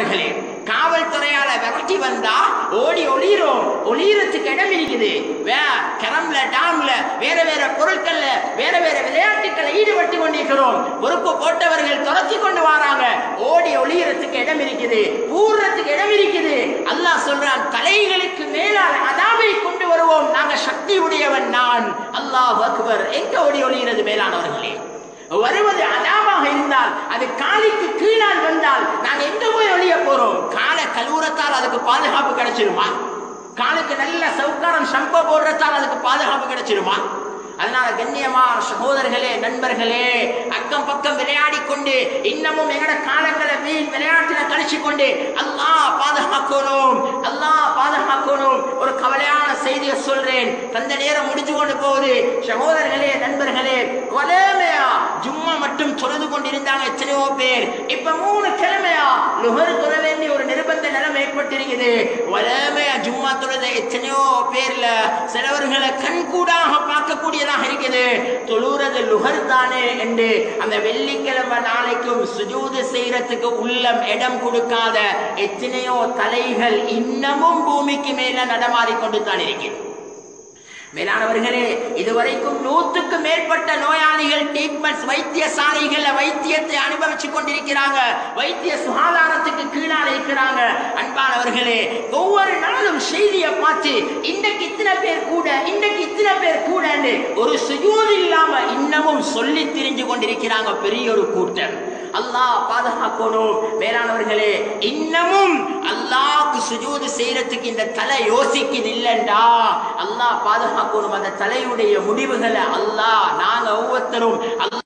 மேலானவர்களே காவல்துறையால விரட்டி வந்தா ஓடி ஒளிரோம் ஒளியறதுக்கு இடம் இருக்குது வே கரம்ல டாம்ல வேற வேற பொருட்கள்ல வேற வேற விளையாட்டுக்களை ஈடுபட்டு கொண்டிருக்கிறோம் பொறுப்பு போட்டவர்கள் துரத்தி கொண்டு வராங்க ஓடி ஒளியறதுக்கு இடம் இருக்குது ஊர்றதுக்கு இடம் இருக்குது அல்லாஹ் சொல்றான் தலைகளுக்கு மேலால் அதாவை கொண்டு வருவோம் நாங்க சக்தி உடையவன் நான் அல்லாஹ் அக்பர் எங்க ஓடி ஒளிகிறது மேலானவர்களே வருவது அதாபாக இருந்தால் அது காலுக்கு கீழால் வந்தால் நாங்க எங்க போய் ஒழிய போறோம் காலை கழுவுறத்தால் அதுக்கு பாதுகாப்பு கிடைச்சிருமா காலுக்கு நல்ல சவுக்காரம் ஷம்போ போடுறதால் அதுக்கு பாதுகாப்பு கிடைச்சிருமா அதனால கண்ணியமான சகோதரர்களே நண்பர்களே அக்கம் பக்கம் விளையாடி கொண்டு இன்னமும் எங்கட காலங்களை வீண் விளையாட்டுல கழிச்சு கொண்டு அல்லாஹ் பாதுகாக்கணும் அல்லாஹ் பாதுகாக்கணும் ஒரு கவலையான செய்தியை சொல்றேன் தந்த நேரம் முடிஞ்சு கொண்டு போகுது சகோதரர்களே நண்பர்களே வலேமையா ஜும்மா மட்டும் தொழுது கொண்டிருந்தாங்க எத்தனையோ பேர் இப்ப மூணு கிழமையா லுகர் தொழ வேண்டிய ஒரு நிர்பந்த நிலைமை ஏற்பட்டிருக்குது வலேமையா ஜும்மா தொழுத எத்தனையோ பேர்ல சிலவர்களை கண்கூடாக பார்க்கக்கூடியதாக இருக்குது தொழுறது லுகர் தானே என்று அந்த வெள்ளிக்கிழமை நாளைக்கும் சுஜூது செய்யறதுக்கு உள்ளம் இடம் கொடுக்காத எத்தனையோ தலைகள் இன்னமும் பூமிக்கு மேல நடமாறிக்கொண்டு தான் இருக்கிறது மேலானவர்களே இதுவரைக்கும் நூற்றுக்கு மேற்பட்ட நோயாளிகள் ட்ரீட்மெண்ட் வைத்தியசாலைகள்ல வைத்தியத்தை அனுபவிச்சு கொண்டிருக்கிறாங்க வைத்திய சுகாதாரத்துக்கு கீழால இருக்கிறாங்க அன்பானவர்களே ஒவ்வொரு நாளும் செய்தியை பார்த்து இன்றைக்கு இத்தனை பேர் கூட இன்றைக்கு இத்தனை பேர் கூடன்னு ஒரு சுஜூது இல்லாம இன்னமும் சொல்லி திரிஞ்சு கொண்டிருக்கிறாங்க பெரிய ஒரு கூட்டம் அல்லாஹ் பாதுகாக்கணும் மேலானவர்களே இன்னமும் அல்லாஹ்க்கு சுஜூது செய்யறதுக்கு இந்த தலை யோசிக்குது இல்லைண்டா அல்லாஹ் பாதுகாக்கணும் அந்த தலையுடைய முடிவுகளை அல்லாஹ் நாங்க ஒவ்வொருத்தரும் அல்லாஹ்